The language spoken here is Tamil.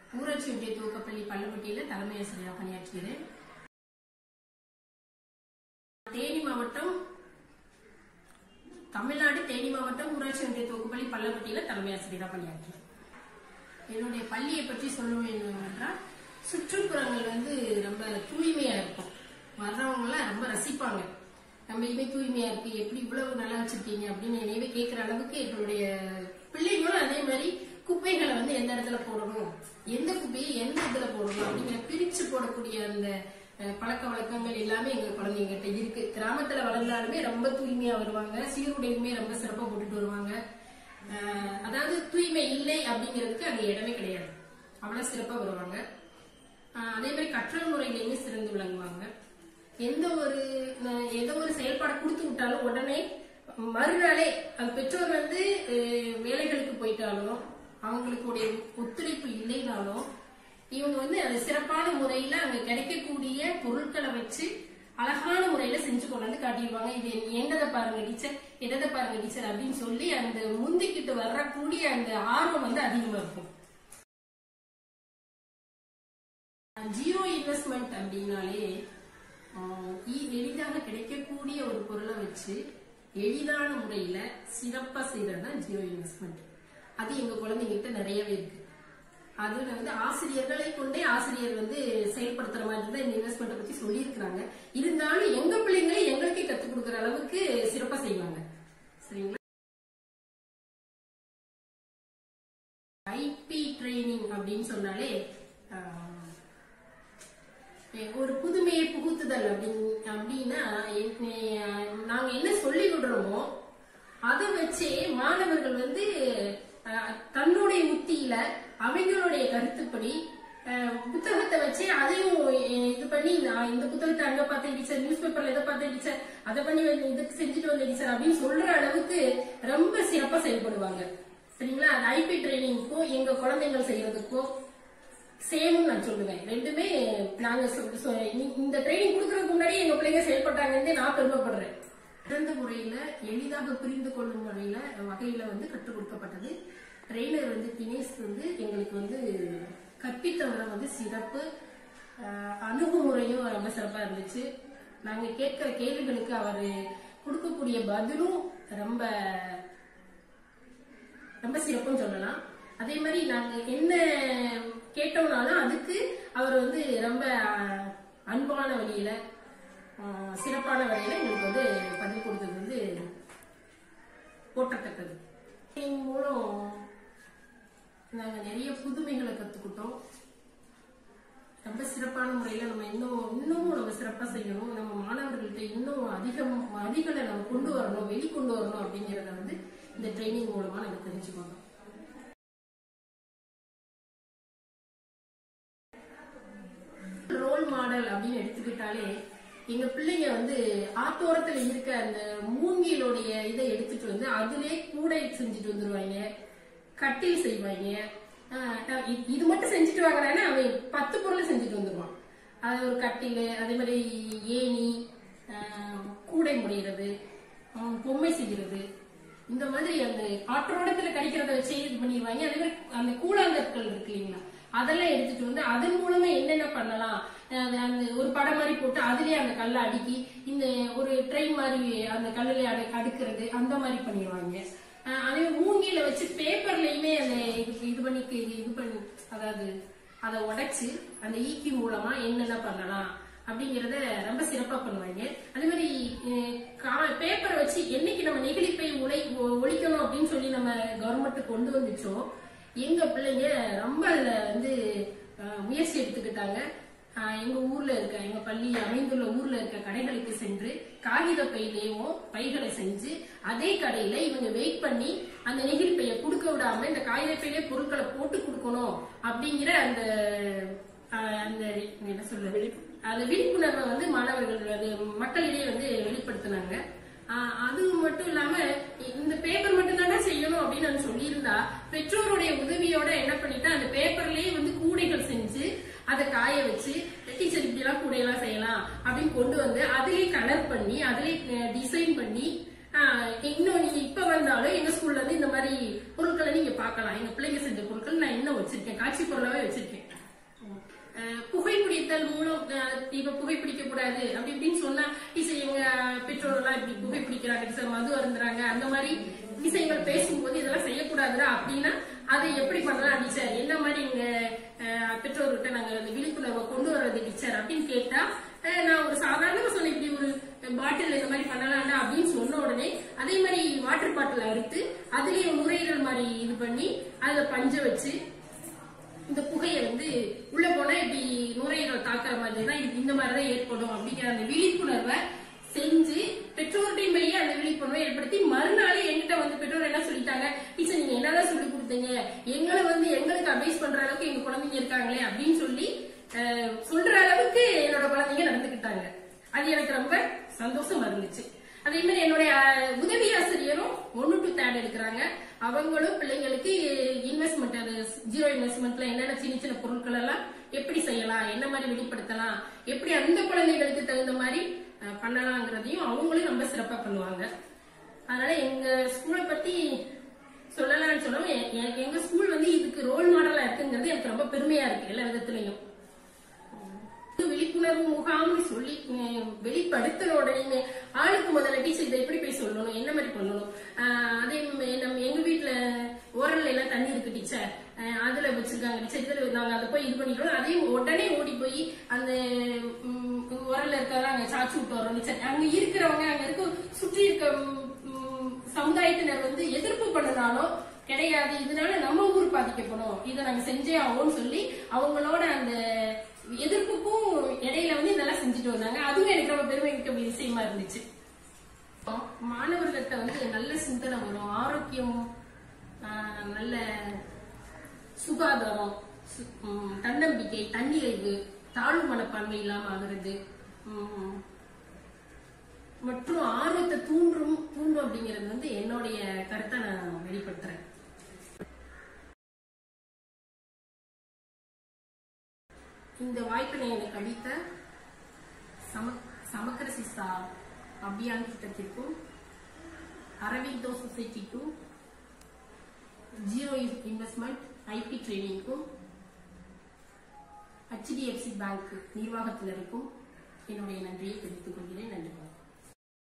ஊராட்சி ஒன்றிய துவக்கப்பள்ளி பள்ளப்பட்டியில தலைமை ஆசிரியராக பணியாற்றுகிறேன் தேனி மாவட்டம் தமிழ்நாடு தேனி மாவட்டம் ஊராட்சி ஒன்றிய துவக்கப்பள்ளி பள்ளப்பட்டியில தலைமை ஆசிரியராக பணியாற்றுகிறேன் என்னுடைய பள்ளியை பற்றி சொல்ல வேண்டும் என்றால் சுற்றுப்புறங்கள் வந்து ரொம்ப தூய்மையா இருக்கும் வர்றவங்க எல்லாம் ரொம்ப ரசிப்பாங்க நம்ம இனிமே தூய்மையா இருக்கு எப்படி இவ்வளவு நல்லா வச்சிருக்கீங்க அப்படின்னு என்னையவே கேட்கிற அளவுக்கு எங்களுடைய பிள்ளைங்களும் அதே மாதிரி குப்பைகளை வந்து எந்த இடத்துல போடணும் எந்த குப்பையை எந்த இடத்துல போடணும் அப்படிங்கிற பிரிச்சு போடக்கூடிய அந்த அஹ், பழக்க வழக்கங்கள் எல்லாமே எங்க குழந்தைங்கிட்ட இருக்கு கிராமத்துல வளர்ந்தாலுமே ரொம்ப தூய்மையா வருவாங்க சீருடையுமே ரொம்ப சிறப்பா போட்டுட்டு வருவாங்க அஹ், அதாவது தூய்மை இல்லை அப்படிங்கிறதுக்கு அங்க இடமே கிடையாது அவ்வளவு சிறப்பா வருவாங்க அஹ், அதே மாதிரி கற்றல் முறையிலையுமே சிறந்து விளங்குவாங்க எந்த ஒரு அஹ், எந்த ஒரு செயல்பாடு கொடுத்து விட்டாலும் உடனே மறுநாளே அந்த பெற்றோர் வந்து அஹ், வேலைகளுக்கு போயிட்டாலும் அவங்களுக்குடைய ஒத்துழைப்பு இல்லைனாலும் இவங்க வந்து அது சிறப்பான முறையில அங்க கிடைக்கக்கூடிய பொருட்களை வச்சு அழகான முறையில செஞ்சு கொண்டு வந்து காட்டிடுவாங்க இது என்னதை பாருங்க டீச்சர் எதை பாருங்க டீச்சர் அப்படின்னு சொல்லி அந்த முந்திக்கிட்டு வரக்கூடிய அந்த ஆர்வம் வந்து அதிகமா இருக்கும் ஜீரோ இன்வெஸ்ட்மெண்ட் அப்படின்னாலே ஆஹ், இ- எளிதாக கிடைக்கக்கூடிய ஒரு பொருளை வச்சு எளிதான முறையில சிறப்பா செய்யறது தான் ஜீரோ இன்வெஸ்ட்மெண்ட் அது எங்க குழந்தைங்கிட்ட நிறையவே இருக்கு அது வந்து ஆசிரியர்களை கொண்டே ஆசிரியர் வந்து செயல்படுத்துற மாதிரி தான் இந்த இன்வெஸ்ட்மெண்ட் பத்தி சொல்லியிருக்கிறாங்க இருந்தாலும் எங்க பிள்ளைங்களே எங்களுக்கே கத்துக் கொடுக்குற அளவுக்கு சிறப்பா செய்வாங்க சரிங்களா ஐபி ட்ரைனிங் அப்படின்னு சொன்னாலே ஆஹ், ஒரு புதுமையை புகுத்துதல் அப்படின்னு அப்படின்னா என்ன- நாங்க என்ன சொல்லி விடுறோமோ அதை வச்சே மாணவர்கள் வந்து அஹ், தன்னுடைய உத்தியில அவங்களுடைய கருத்துப்படி அஹ், புத்தகத்தை வச்சு அதையும் அஹ், இது பண்ணி நான் இந்த புத்தகத்தை அங்க பார்த்தேன் டீச்சர் நியூஸ் பேப்பர்ல இதை பார்த்தேன் டீச்சர் அதை பண்ணி வந்து இதுக்கு செஞ்சுட்டு வந்தேன் டீச்சர் அப்படின்னு சொல்ற அளவுக்கு ரொம்ப சிறப்பா செயல்படுவாங்க சரிங்களா அந்த ஐபி ட்ரைனிங்க்கும் எங்க குழந்தைகள் செய்யறதுக்கும் சேம் நான் சொல்லுவேன் ரெண்டுமே நாங்க சொ- சொ- இ- இந்த ட்ரைனிங் கொடுக்கறதுக்கு முன்னாடி எங்க பிள்ளைங்க செயல்பட்டாங்கன்னு நான் பெருமைப்படுறேன் சிறந்த முறையில எளிதாக புரிந்து கொள்ளும் முறையில வகையில வந்து கற்றுக் கொடுக்கப்பட்டது ட்ரெயினர் வந்து தினேஷ் வந்து எங்களுக்கு வந்து கற்பித்த விதம் வந்து சிறப்பு அஹ், அணுகுமுறையும் ரொம்ப சிறப்பா இருந்துச்சு நாங்க கேட்கிற கேள்விகளுக்கு அவர் கொடுக்கக்கூடிய பதிலும் ரொம்ப ரொம்ப சிறப்புன்னு சொல்லலாம் அதே மாதிரி நாங்க என்ன கேட்டோம்னாலும் அதுக்கு அவர் வந்து ரொம்ப அஹ், அன்பான வழியில அஹ், சிறப்பான வழியில எங்களுக்கு வந்து பதில் கொடுத்தது வந்து போற்றத்தக்கது இதன் மூலம் நாங்க நிறைய புதுமைகளை கத்துக்கிட்டோம் ரொம்ப சிறப்பான முறையில நம்ம இன்னும் இன்னமும் நம்ம சிறப்பா செய்யணும் நம்ம மாணவர்கள்ட்ட இன்னும் அதிகம் அதிகளை நம்ம கொண்டு வரணும் வெளிக்கொண்டு வரணும் அப்படிங்கறத வந்து இந்த ட்ரைனிங் மூலமா நம்ம தெரிஞ்சுக்கணும் ரோல் மாடல் அப்படின்னு எடுத்துக்கிட்டாலே எங்க பிள்ளைங்க வந்து ஆத்தோரத்துல இருக்க அந்த மூங்கிலுடைய இதை எடுத்துட்டு வந்து அதிலே கூடை செஞ்சுட்டு வந்துருவாங்க கட்டில் செய்வாங்க ஆஹ் இ- இது மட்டும் செஞ்சுட்டு வாங்கினானே அவன் பத்து பொருள் செஞ்சுட்டு வந்துருவான் அது ஒரு கட்டில் அதே மாதிரி ஏணி ஆஹ் கூடை முடையிறது ஆஹ் பொம்மை செய்கிறது இந்த மாதிரி அந்த ஆற்றோடத்துல கிடைக்கிறத வச்சு இது பண்ணிடுவாங்க அதே மாதிரி அந்த கூழாங்கற்கள் இருக்கு இல்லைங்களா அதெல்லாம் எடுத்துட்டு வந்து அதன் மூலமா என்னென்ன பண்ணலாம் அது அந்த ஒரு படம் மாதிரி போட்டு அதுலயே அந்த கல்லை அடுக்கி இந்த ஒரு ட்ரெயின் மாதிரி அந்த கல்லுல அடு அடுக்கிறது அந்த மாதிரி பண்ணிடுவாங்க அஹ் அதே மூங்கில வச்சு பேப்பர்லயுமே அந்த இது இது பண்ணி இது பண்ணி அதாவது அதை உடைச்சு அந்த ஈக்கி மூலமா என்னென்ன பண்ணலாம் அப்படிங்கறத ரொம்ப சிறப்பா பண்ணுவாங்க அதே மாதிரி பேப்பரை வச்சு என்னைக்கு நம்ம நெகிழிப்பை உழை ஒ- ஒழிக்கணும் அப்படின்னு சொல்லி நம்ம கவர்மெண்ட் கொண்டு வந்துச்சோ எங்க பிள்ளைங்க ரொம்ப அதுல வந்து அஹ், முயற்சி எடுத்துக்கிட்டாங்க அஹ், எங்க ஊர்ல இருக்க எங்க பள்ளி அமைந்துள்ள ஊர்ல இருக்க கடைகளுக்கு சென்று காகித பையிலேயும் பைகளை செஞ்சு அதே கடையில இவங்க வெயிட் பண்ணி அந்த நெகிழி பைய கொடுக்க விடாம இந்த காகித பையிலே பொருட்களை போட்டு கொடுக்கணும் அப்படிங்கிற அந்த அஹ், அந்த என்ன சொல்றது அந்த விழிப்புணர்வை வந்து மாணவர்கள் அது மக்களிடையே வந்து வெளிப்படுத்தினாங்க ஆஹ் அது மட்டும் இல்லாம இந்த பேப்பர் மட்டும் தானே செய்யணும் அப்படின்னு நான் சொல்லியிருந்தா பெற்றோருடைய உதவியோட என்ன பண்ணிட்டா அந்த பேப்பர்லயே வந்து கூடைகள் செஞ்சு அதை காய வச்சு டீச்சர் இப்படி எல்லாம் கூடையெல்லாம் செய்யலாம் அப்படின்னு கொண்டு வந்து அதுலயே கலர் பண்ணி அதுலயே டிசைன் பண்ணி ஆஹ் இன்னும் நீங்க இப்ப வந்தாலும் எங்க ஸ்கூல்ல இருந்து இந்த மாதிரி பொருட்களை நீங்க பார்க்கலாம் எங்க பிள்ளைங்க செஞ்ச பொருட்கள் நான் இன்னும் வச்சிருக்கேன் காட்சி பொருளாவே வச்சிருக்கேன் இப்ப புகைப்பிடிக்க கூடாது அப்படி இப்படின்னு சொன்னா டீச்சர் எங்க பெற்றோர் எல்லாம் இப்படி புகைப்பிடிக்கிறாங்க டீச்சர் மது அருந்துறாங்க அந்த மாதிரி விஷயங்கள் பேசும்போது இதெல்லாம் செய்யக்கூடாதுடா அப்படின்னா அதை எப்படி பண்ணலாம் டீச்சர் என்ன மாதிரி எங்க அஹ், பெற்றோர்கிட்ட நாங்க அந்த விழிப்புணர்வை கொண்டு வர்றது டீச்சர் அப்படின்னு கேட்டா அஹ், நான் ஒரு சாதாரணமா சொன்னேன் இப்படி ஒரு பாட்டில் இந்த மாதிரி பண்ணலாம்டா அப்படின்னு சொன்ன உடனே அதே மாதிரி வாட்டர் பாட்டில் அறுத்து அதுலயே நுரையீரல் மாதிரி இது பண்ணி அதுல பஞ்ச வச்சு இந்த புகையை வந்து உள்ள போனா இப்படி நுரையீரல் தாக்குற மாதிரி தான் இது இந்த மாதிரி தான் ஏற்படும் அப்படிங்கிற அந்த விழிப்புணர்வை செஞ்சு பெற்றோர்கிட்டையும் வெளியே அந்த விழிப்புணர்வை ஏற்படுத்தி மறுநாளே என்கிட்ட வந்து பெற்றோர் என்ன சொல்லிட்டாங்க டீச்சர் நீங்க என்னதான் சொல்லி கொடுத்தீங்க எங்களை வந்து எங்களுக்கு அட்வைஸ் பண்ற அளவுக்கு எங்க குழந்தைங்க இருக்காங்களே அப்படின்னு சொல்லி அஹ், சொல்ற அளவுக்கு என்னோட குழந்தைங்க நடந்துக்கிட்டாங்க அது எனக்கு ரொம்ப சந்தோஷமா இருந்துச்சு அதே மாதிரி என்னுடைய அஹ், உதவி ஆசிரியரும் ஒன்னு டு தேர்ட் எடுக்கிறாங்க அவங்களும் பிள்ளைங்களுக்கு இன்வெஸ்ட்மெண்ட் அது ஜீரோ இன்வெஸ்ட்மெண்ட்ல என்னென்ன சின்ன சின்ன பொருட்கள் எல்லாம் எப்படி செய்யலாம் என்ன மாதிரி வெளிப்படுத்தலாம் எப்படி அந்த குழந்தைகளுக்கு தகுந்த மாதிரி அஹ், பண்ணலாங்கிறதையும் அவங்களும் ரொம்ப சிறப்பா பண்ணுவாங்க அதனால எங்க ஸ்கூலை பத்தி சொல்லலாம்னு சொல்லாம எ- எனக்கு எங்க ஸ்கூல் வந்து இதுக்கு ரோல் மாடலா இருக்குங்கிறது எனக்கு ரொம்ப பெருமையா இருக்கு எல்லா விதத்துலயும் விழிப்புணர்வு முகாம்னு சொல்லி அஹ், வெளிப்படுத்தின உடனே ஆளுக்கு முதல்ல டீச்சர் இதை எப்படி போய் சொல்லணும் என்ன மாதிரி பண்ணணும் ஆஹ், அதே ம- நம்ம எங்க வீட்டுல ஓரல்ல எல்லாம் தண்ணி இருக்கு டீச்சர் அஹ், அதுல வச்சிருக்காங்க டீச்சர் இதுல நாங்க அதை போய் இது பண்ணிக்கிறோம் அதையும் உடனே ஓடி போய் அந்த ம், உரல்ல இருக்கிறதா அங்க சாச்சு விட்டு வரோம் டீச்சர் அங்க இருக்கிறவங்க அங்க இருக்க சுற்றி இருக்க ம், சமுதாயத்தினர் வந்து எதிர்ப்பு பண்ணனாலும் கிடையாது இதனால நம்ம ஊர் பாதிக்கப்படும் இதை நாங்க செஞ்சே ஆகும்னு சொல்லி அவங்களோட அந்த எதிர்ப்புக்கும் இடையில வந்து இதெல்லாம் செஞ்சுட்டு வந்தாங்க அதுவும் எனக்கு ரொம்ப பெருமைமிக்க விஷயமா இருந்துச்சு மாணவர்கள்ட்ட வந்து நல்ல சிந்தனை வரும் ஆரோக்கியம் ஆஹ், நல்ல சுகாதாரம் சு- ம், தன்னம்பிக்கை தன்னிறைவு தாழ்வு மனப்பான்மை இல்லாம ஆகுறது ம், மற்றும் ஆர்வத்தை தூண்டும் தூண்டும் அப்படிங்கிறது வந்து என்னுடைய கருத்தை நான் வெளிப்படுத்துறேன் இந்த வாய்ப்பினை எனக்கு அளித்த சம சமக்கர சிஸ்தா அபியான் திட்டத்திற்கும் அரவிந்தோ சொசைட்டிக்கும் ஜீரோ இன்வெஸ்ட்மெண்ட் ஐபி ட்ரைனிங்க்கும் ஹெச்டிஎஃப்சி பேங்க் நிர்வாகத்தினருக்கும் என்னுடைய நன்றியை தெரிவித்துக் கொள்கிறேன் நன்றி வணக்கம்